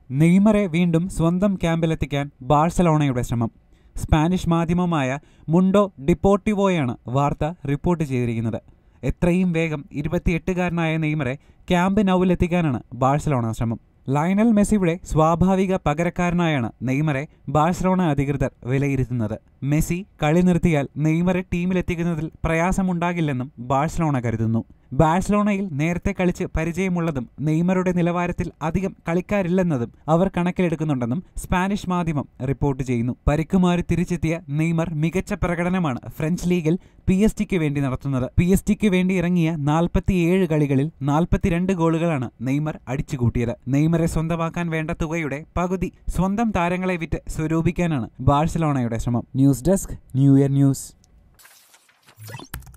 നെയ്മറെ വീണ്ടും സ്വന്തം ക്യാമ്പിലെത്തിക്കാൻ ബാഴ്സലോണയുടെ ശ്രമം സ്പാനിഷ് മാധ്യമമായ മുണ്ടോ ഡിപ്പോർട്ടിവോയാണ് വാർത്ത റിപ്പോർട്ട് ചെയ്തിരിക്കുന്നത് എത്രയും വേഗം ഇരുപത്തിയെട്ടുകാരനായ നെയ്മറെ ക്യാമ്പ് നൗവിലെത്തിക്കാനാണ് ബാഴ്സലോണ ശ്രമം ലയണൽ മെസ്സിയുടെ സ്വാഭാവിക പകരക്കാരനായാണ് നെയ്മറെ ബാഴ്സലോണ അധികൃതർ വിലയിരുത്തുന്നത് മെസ്സി കളി നിർത്തിയാൽ നെയ്മറെ ടീമിലെത്തിക്കുന്നതിൽ പ്രയാസമുണ്ടാകില്ലെന്നും ബാഴ്സലോണ കരുതുന്നു ബാഴ്സലോണയിൽ നേരത്തെ കളിച്ച് പരിചയമുള്ളതും നെയ്മറുടെ നിലവാരത്തിൽ അധികം കളിക്കാരില്ലെന്നതും അവർ കണക്കിലെടുക്കുന്നുണ്ടെന്നും സ്പാനിഷ് മാധ്യമം റിപ്പോർട്ട് ചെയ്യുന്നു പരിക്കുമാറി തിരിച്ചെത്തിയ നെയ്മർ മികച്ച പ്രകടനമാണ് ഫ്രഞ്ച് ലീഗിൽ പി എസ് ടിക്ക് വേണ്ടി നടത്തുന്നത് പി എസ് ടിക്ക് വേണ്ടി ഇറങ്ങിയ നാൽപ്പത്തിയേഴ് കളികളിൽ നാൽപ്പത്തിരണ്ട് ഗോളുകളാണ് നെയ്മർ അടിച്ചുകൂട്ടിയത് നെയ്മറെ സ്വന്തമാക്കാൻ വേണ്ട തുകയുടെ പകുതി സ്വന്തം താരങ്ങളെ വിറ്റ് സ്വരൂപിക്കാനാണ് ബാഴ്സലോണയുടെ ശ്രമം news desk new year news